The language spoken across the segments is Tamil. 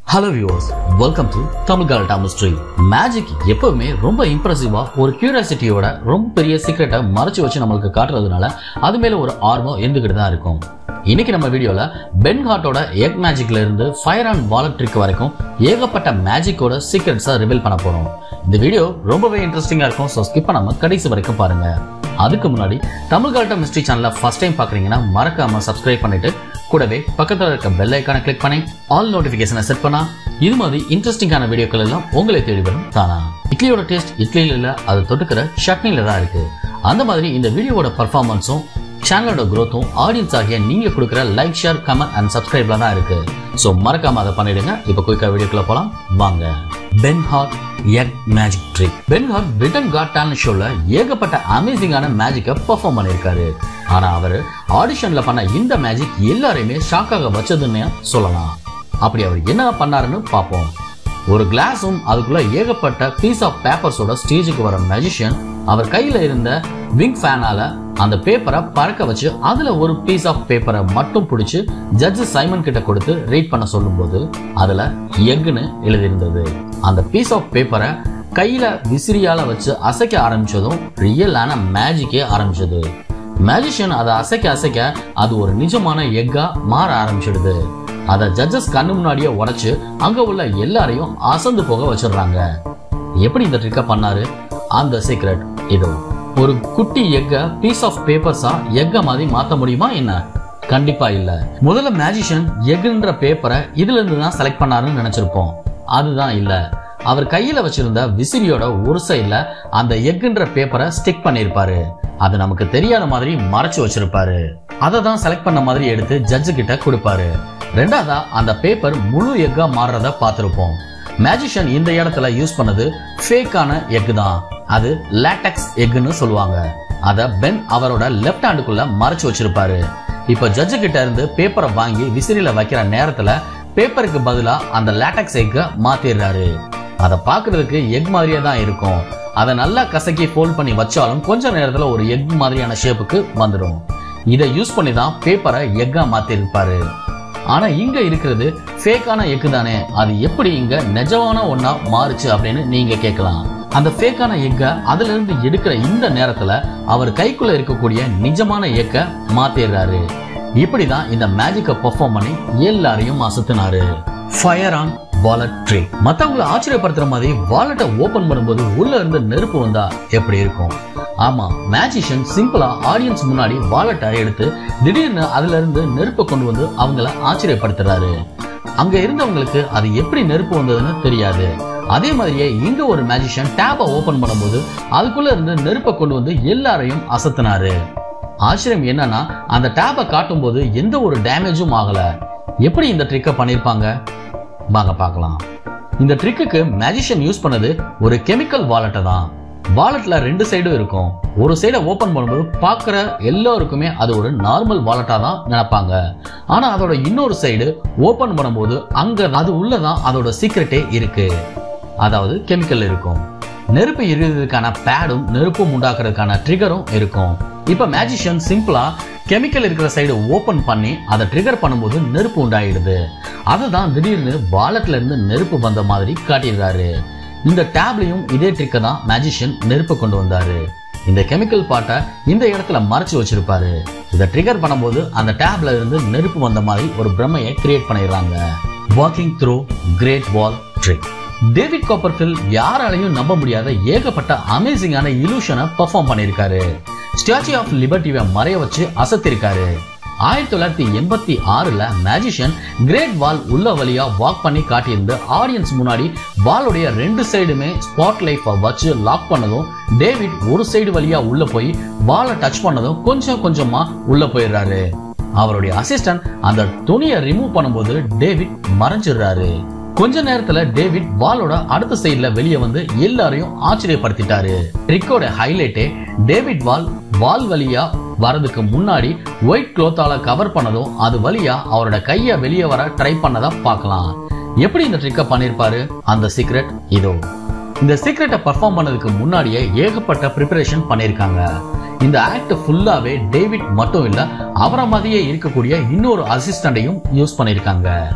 hello viewers welcome to Tamil Galatta mystery magic எப்பவுமே ரொம்ப இம்ப்ரெசிவா ஒரு கியூரியாசிட்டியோட ரொம்ப பெரிய சீக்ரெட்டை மறைச்சு வச்சு நம்மளுக்கு காட்டுறதுனால அது மேல ஒரு ஆர்வம் இருந்துகிட்டு தான் இருக்கும் இன்னைக்கு நம்ம வீடியோல பென் ஹார்ட்டோட எக் மேஜிக்ல இருந்து ஃபயர் அண்ட் வாலட் ட்ரிக் வரைக்கும் ஏகப்பட்ட மேஜிக்கோட சீக்ரெட்ஸை ரிவீல் பண்ண போறோம் இந்த வீடியோ ரொம்பவே இன்ட்ரெஸ்டிங்கா இருக்கும் ஸோ ஸ்கிப் பண்ணாம கடைசி வரைக்கும் பாருங்க அதுக்கு முன்னாடி தமிழ் கலட்டா மிஸ்ட்ரி சேனலை ஃபர்ஸ்ட் டைம் பாக்குறீங்கன்னா மறக்காம சப்ஸ்கிரைப் பண்ணிட்டு கூடவே பக்கத்துல இருக்க பெல் ஐக்கானை கிளிக் பண்ணி ஆல் நோட்டிபிகேஷனை செட் பண்ணா இது மாதிரி இன்ட்ரெஸ்டிங்கான வீடியோக்கள் எல்லாம் உங்களை தேடி வரும் தானா இட்லியோட டேஸ்ட் இட்லியில இல்ல அது தொட்டுக்கிற சட்னில தான் இருக்கு அந்த மாதிரி இந்த வீடியோவோட பர்ஃபார்மன்ஸும் சேனலோட growth-உம் ஆடியன்ஸ் ஆகிய நீங்க கொடுக்குற லைக் ஷேர் கமெண்ட் அண்ட் சப்ஸ்கிரைப்ல தான் இருக்கு ஸோ மறக்காம அதை பண்ணிடுங்க இப்போ குயிக்கா வீடியோக்குள்ள போலாம் வாங்க Ben Hart egg magic trick Ben Hart Britain got talent ஷோல ஏகப்பட்ட அமேசிங்கான மேஜிக்கை பெர்ஃபார்ம் பண்ணியிருக்காரு ஆனா அவர் ஆடிஷன்ல பண்ண இந்த மேஜிக் எல்லாரையுமே ஷாக்காக வச்சதுன்னு சொல்லலாம் அப்படி அவர் என்ன பண்ணாருன்னு பார்ப்போம் ஒரு கிளாஸும் அதுக்குள்ள ஏகப்பட்ட பீஸ் ஆஃப் பேப்பர்ஸோட ஸ்டேஜுக்கு வர மேஜிஷியன் அவர் கையில இருந்த விங் ஃபேனால அந்த பேப்பரை பறக்க வச்சு அதுல ஒரு பீஸ் ஆஃப் பேப்பரை மட்டும் பிடிச்சு ஜட்ஜ் சைமன் கிட்ட கொடுத்து ரீட் பண்ண சொல்லும்போது அதுல எக்னு எழுதியிருந்தது அந்த பீஸ் ஆஃப் பேப்பரை கையில விசிறியால வச்சு அசைக்க ஆரம்பிச்சதும் ரியலான மேஜிக்கே ஆரம்பிச்சது மேஜிஷியன் அதை அசைக்க அசைக்க அது ஒரு நிஜமான எக்கா மாற ஆரம்பிச்சிடுது அதை ஜட்ஜஸ் கண்ணு முன்னாடியே உடைச்சு அங்க உள்ள எல்லாரையும் அசந்து போக வச்சிடுறாங்க எப்படி இந்த ட்ரிக்கை பண்ணாரு அந்த சீக்ரெட் இதோ ஒரு குட்டி எக்க பீஸ் ஆஃப் பேப்பர்ஸா எக்க மாதிரி மாத்த முடியுமா என்ன கண்டிப்பா இல்ல முதல்ல மேஜிஷியன் எக்குன்ற பேப்பரை இதுல இருந்து தான் செலக்ட் பண்ணாருன்னு நினைச்சிருப்போம் அதுதான் இல்ல அவர் கையில வச்சிருந்த விசிறியோட ஒரு சைடுல அந்த எக்குன்ற பேப்பரை ஸ்டிக் பண்ணிருப்பாரு அது நமக்கு தெரியாத மாதிரி மறைச்சு வச்சிருப்பாரு அதை தான் செலக்ட் பண்ண மாதிரி எடுத்து ஜட்ஜு கிட்ட கொடுப்பாரு ரெண்டாவதா அந்த பேப்பர் முழு எக்கா மாறுறத பார்த்திருப்போம் மேஜிஷியன் இந்த இடத்துல யூஸ் பண்ணது ஃபேக்கான எக் தான் அது லேட்டக்ஸ் எக்னு சொல்லுவாங்க அத பென் அவரோட லெஃப்ட் ஹேண்டுக்குள்ள மறைச்சு வச்சிருப்பாரு இப்ப ஜட்ஜு கிட்ட இருந்து பேப்பரை வாங்கி விசிறில வைக்கிற நேரத்துல பேப்பருக்கு பதிலா அந்த லேட்டக்ஸ் எக்க மாத்திடுறாரு அதை பார்க்கிறதுக்கு எக் மாதிரியே தான் இருக்கும் அதை நல்லா கசக்கி ஃபோல்ட் பண்ணி வச்சாலும் கொஞ்ச நேரத்துல ஒரு எக் மாதிரியான ஷேப்புக்கு வந்துடும் இதை யூஸ் பண்ணி தான் பேப்பரை எக்கா மாத்திருப்பாரு ஆனா இங்க இருக்கிறது ஃபேக்கான எக்கு தானே அது எப்படி இங்க நிஜமான ஒண்ணா மாறுச்சு அப்படின்னு நீங்க கேட்கலாம் அந்த ஃபேக்கான எக்க அதுல இருந்து எடுக்கிற இந்த நேரத்துல அவர் கைக்குள்ள இருக்கக்கூடிய நிஜமான எக்க மாத்திடுறாரு இப்படிதான் இந்த மேஜிக்கை பெர்ஃபார்ம் பண்ணி எல்லாரையும் அசத்துனாரு ஃபயர் ஆன் வாலட் ட்ரே மத்தவங்களை ஆச்சரியப்படுத்துற மாதிரி வாலெட்டை ஓபன் பண்ணும்போது உள்ள இருந்து நெருப்பு வந்தா எப்படி இருக்கும் ஆமா மேஜிஷியன் சிம்பிளா ஆடியன்ஸ் முன்னாடி வாலெட்டை எடுத்து திடீர்னு அதுல இருந்து நெருப்பை கொண்டு வந்து அவங்கள ஆச்சரியப்படுத்துறாரு அங்க இருந்தவங்களுக்கு அது எப்படி நெருப்பு வந்ததுன்னு தெரியாது அதே மாதிரியே இங்க ஒரு மேஜிஷியன் டேபை ஓபன் பண்ணும்போது அதுக்குள்ள இருந்து நெருப்பை கொண்டு வந்து எல்லாரையும் அசத்துனாரு ஆச்சரியம் என்னன்னா அந்த டேபை காட்டும்போது எந்த ஒரு டேமேஜும் ஆகல எப்படி இந்த ட்ரிக்கை பண்ணிருப்பாங்க வாங்க பார்க்கலாம் இந்த ட்ரிக்குக்கு மேஜிஷியன் யூஸ் பண்ணது ஒரு கெமிக்கல் வாலெட்டை தான் வாலெட்ல ரெண்டு சைடும் இருக்கும் ஒரு சைடை ஓபன் பண்ணும்போது பார்க்குற எல்லாருக்குமே அது ஒரு நார்மல் வாலெட்டா தான் நினைப்பாங்க ஆனா அதோட இன்னொரு சைடு ஓபன் பண்ணும்போது அங்க அது உள்ளதான் அதோட சீக்ரெட்டே இருக்கு அதாவது கெமிக்கல் இருக்கும் நெருப்பு எரியுறதுக்கான பேடும் நெருப்பும் உண்டாக்குறதுக்கான ட்ரிகரும் இருக்கும் இப்ப மேஜிஷியன் சிம்பிளா கெமிக்கல் இருக்கிற சைடு ஓபன் பண்ணி அதை ட்ரிகர் பண்ணும்போது நெருப்பு உண்டாயிடுது அதுதான் திடீர்னு வாலெட்ல இருந்து நெருப்பு வந்த மாதிரி காட்டிடுறாரு இந்த டேப்லயும் இதே ட்ரிக்கை தான் மேஜிஷியன் நெருப்பு கொண்டு வந்தாரு இந்த கெமிக்கல் பாட்டை இந்த இடத்துல மறைச்சு வச்சிருப்பாரு இதை ட்ரிகர் பண்ணும்போது அந்த டேப்ல இருந்து நெருப்பு வந்த மாதிரி ஒரு பிரமையை கிரியேட் பண்ணிடுறாங்க walking through great wall trick David Copperfield யாராலையும் நம்ப முடியாத ஏகப்பட்ட அமேசிங்கான இலூஷனை பெர்ஃபார்ம் பண்ணியிருக்காரு ஸ்டாச்சு ஆஃப் லிபர்ட்டிவை மறைய வச்சு அசத்திருக்காரு ஆயிரத்தி தொள்ளாயிரத்தி எண்பத்தி ஆறுல மேஜிஷியன் கிரேட் வால் உள்ள வழியா வாக் பண்ணி காட்டியிருந்து ஆடியன்ஸ் முன்னாடி வாலுடைய ரெண்டு சைடுமே ஸ்பாட் லைஃபை வச்சு லாக் பண்ணதும் டேவிட் ஒரு சைடு வழியா உள்ள போய் வாலை டச் பண்ணதும் கொஞ்சம் கொஞ்சமா உள்ள போயிடுறாரு அவருடைய அசிஸ்டன்ட் அந்த துணியை ரிமூவ் பண்ணும்போது டேவிட் மறைஞ்சிடுறாரு கொஞ்ச நேரத்துல டேவிட் வாலோட அடுத்த சைடுல வெளியே வந்து எல்லாரையும் ஆச்சரியப்படுத்திட்டாரு ட்ரிக்கோட ஹைலைட்டே டேவிட் வால் வால் வழியா வரதுக்கு முன்னாடி ஒயிட் க்ளோத்தால கவர் பண்ணதும் அது வழியா அவரோட கைய வெளியே வர ட்ரை பண்ணதா பார்க்கலாம் எப்படி இந்த ட்ரிக்கை பண்ணிருப்பாரு அந்த சீக்ரெட் இதோ இந்த சீக்ரெட்டை பர்ஃபார்ம் பண்ணதுக்கு முன்னாடியே ஏகப்பட்ட ப்ரிப்பரேஷன் பண்ணியிருக்காங்க இந்த ஆக்ட் ஃபுல்லாவே டேவிட் மட்டும் இல்ல அவரை மாதிரியே இருக்கக்கூடிய இன்னொரு அசிஸ்டண்டையும் யூஸ் பண்ணியிருக்காங்க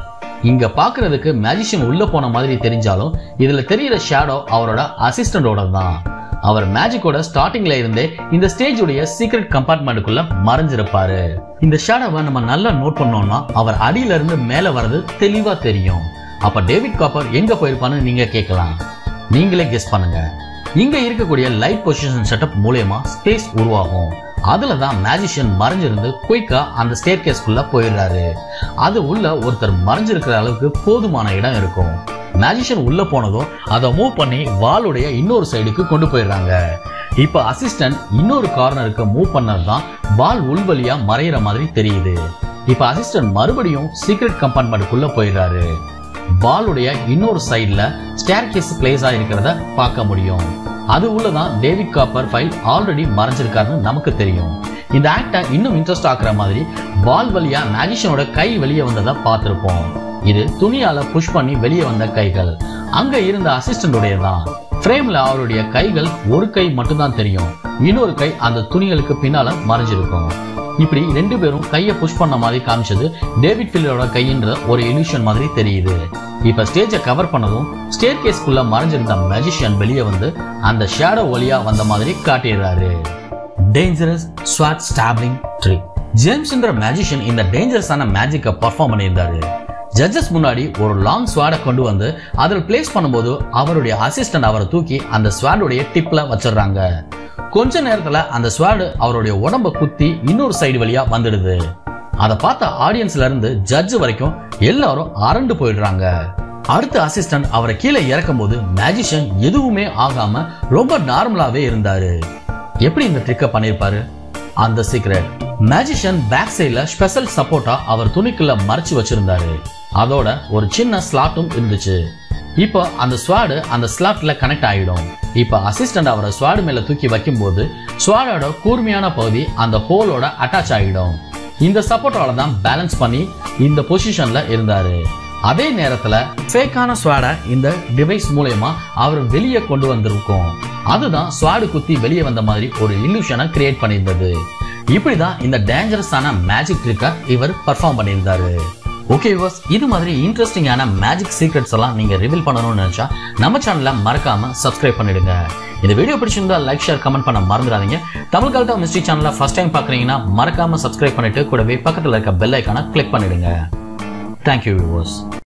இங்க பாக்குறதுக்கு மேஜிஷியன் உள்ள போன மாதிரி தெரிஞ்சாலும் இதுல தெரியிற ஷேடோ அவரோட அசிஸ்டண்டோட தான் அவர் மேஜிக்கோட ஸ்டார்டிங்ல இருந்தே இந்த ஸ்டேஜ் உடைய சீக்ரெட் கம்பார்ட்மெண்ட்டுக்குள்ள மறைஞ்சிருப்பாரு இந்த ஷேடோவை நம்ம நல்லா நோட் பண்ணோம்னா அவர் அடியில இருந்து மேல வர்றது தெளிவா தெரியும் அப்ப டேவிட் காப்பர் எங்க போயிருப்பான்னு நீங்க கேட்கலாம் நீங்களே கெஸ் பண்ணுங்க இங்க இருக்கக்கூடிய லைட் பொசிஷன் செட்டப் மூலயமா ஸ்பேஸ் உருவாகும் அதுல தான் மேஜிஷியன் மறைஞ்சிருந்து குயிக்கா அந்த ஸ்டேர் கேஸ்க்குள்ள போயிடுறாரு அது உள்ள ஒருத்தர் மறைஞ்சிருக்கிற அளவுக்கு போதுமான இடம் இருக்கும் மேஜிஷியன் உள்ள போனதும் அதை மூவ் பண்ணி வாளுடைய இன்னொரு சைடுக்கு கொண்டு போயிடுறாங்க இப்ப அசிஸ்டன்ட் இன்னொரு கார்னருக்கு மூவ் பண்ணது தான் வால் உள்வழியா மறையிற மாதிரி தெரியுது இப்ப அசிஸ்டன்ட் மறுபடியும் சீக்ரெட் கம்பார்ட்மெண்ட்டுக்குள்ள போயிடுறாரு பாலுடைய இன்னொரு சைடுல ஸ்டேர் கேஸ் பிளேஸ் ஆயிருக்கிறத பார்க்க முடியும் அது உள்ளதான் டேவிட் காப்பர் ஃபைல் ஆல்ரெடி மறைஞ்சிருக்காருன்னு நமக்கு தெரியும் இந்த ஆக்டை இன்னும் இன்ட்ரெஸ்ட் ஆக்குற மாதிரி பால் வழியா மேஜிஷியனோட கை வெளியே வந்ததை பார்த்திருப்போம் இது துணியால புஷ் பண்ணி வெளியே வந்த கைகள் அங்க இருந்த அசிஸ்டன்டோடைய தான் ஃப்ரேம்ல அவருடைய கைகள் ஒரு கை மட்டும்தான் தெரியும் இன்னொரு கை அந்த துணிகளுக்கு பின்னால மறைஞ்சிருக்கும் இப்படி ரெண்டு பேரும் கையை புஷ் பண்ண மாதிரி காமிச்சது டேவிட் ஃபில்லரோட கைன்ற ஒரு இல்யூஷன் மாதிரி தெரியுது இப்ப ஸ்டேஜை கவர் பண்ணதும் ஸ்டேர் கேஸ்க்குள்ள மறைஞ்சிருந்த மேஜிஷியன் வெளியே வந்து அந்த ஷேடோ வழியா வந்த மாதிரி காட்டிடுறாரு டேஞ்சரஸ் ஸ்வாட் ஸ்டாப்லிங் ட்ரீ ஜேம்ஸ்ன்ற மேஜிஷியன் இந்த டேஞ்சரஸான மேஜிக்கை பர்ஃபார்ம் பண்ணியிருந்தாரு ஜட்ஜஸ் முன்னாடி ஒரு லாங் ஸ்வாடை கொண்டு வந்து அதில் பிளேஸ் பண்ணும்போது அவருடைய அசிஸ்டன்ட் அவரை தூக்கி அந்த ஸ்வாடுடைய டிப்ல வச்சிடுறாங்க கொஞ்ச நேரத்துல அந்த ஸ்வாடு அவருடைய உடம்ப குத்தி இன்னொரு சைடு வழியா வந்துடுது அதை பார்த்த ஆடியன்ஸ்ல இருந்து ஜட்ஜ் வரைக்கும் எல்லாரும் அரண்டு போயிடுறாங்க அடுத்த அசிஸ்டன்ட் அவரை கீழே இறக்கும் போது மேஜிஷியன் எதுவுமே ஆகாம ரொம்ப நார்மலாவே இருந்தாரு எப்படி இந்த ட்ரிக்கை பண்ணிருப்பாரு அந்த சீக்ரெட் மேஜிஷியன் பேக் சைட்ல ஸ்பெஷல் சப்போர்ட்டா அவர் துணிக்குள்ள மறைச்சு வச்சிருந்தாரு அதோட ஒரு சின்ன ஸ்லாட்டும் இருந்துச்சு இப்போ அந்த ஸ்வாடு அந்த ஸ்லாட்ல கனெக்ட் ஆயிடும் இப்போ அசிஸ்டன்ட் அவரை ஸ்வாடு மேல தூக்கி வைக்கும்போது ஸ்வாடோட கூர்மையான பகுதி அந்த ஹோலோட அட்டாச் ஆகிடும் இந்த சப்போர்ட்டால தான் பேலன்ஸ் பண்ணி இந்த பொசிஷன்ல இருந்தாரு அதே நேரத்துல ஃபேக்கான ஸ்வாடை இந்த டிவைஸ் மூலயமா அவர் வெளியே கொண்டு வந்திருக்கும் அதுதான் ஸ்வாடு குத்தி வெளியே வந்த மாதிரி ஒரு இல்லூஷனை கிரியேட் பண்ணியிருந்தது இப்படிதான் இந்த டேஞ்சரஸான மேஜிக் ட்ரிக்கை இவர் பர்ஃபார்ம் பண்ணியிருந்தாரு ஓகே வாஸ் இது மாதிரி இன்ட்ரெஸ்டிங்கான மேஜிக் சீக்ரெட்ஸ் எல்லாம் நீங்க ரிவீல் பண்ணணும்னு நினைச்சா நம்ம சேனலை மறக்காம சப்ஸ்கிரைப் பண்ணிடுங்க இந்த வீடியோ பிடிச்சிருந்தா லைக் ஷேர் கமெண்ட் பண்ண மறந்துடாதீங்க தமிழ் கல்ட்டா மிஸ்ட்ரி சேனலை ஃபர்ஸ்ட் டைம் பார்க்குறீங்கன்னா மறக்காம சப்ஸ்கிரைப் பண்ணிட்டு கூடவே பக்கத்தில் இருக்க பெல் ஐக்கான கிளிக் பண்ணிடுங்க தேங்க்யூ வியூவர்ஸ்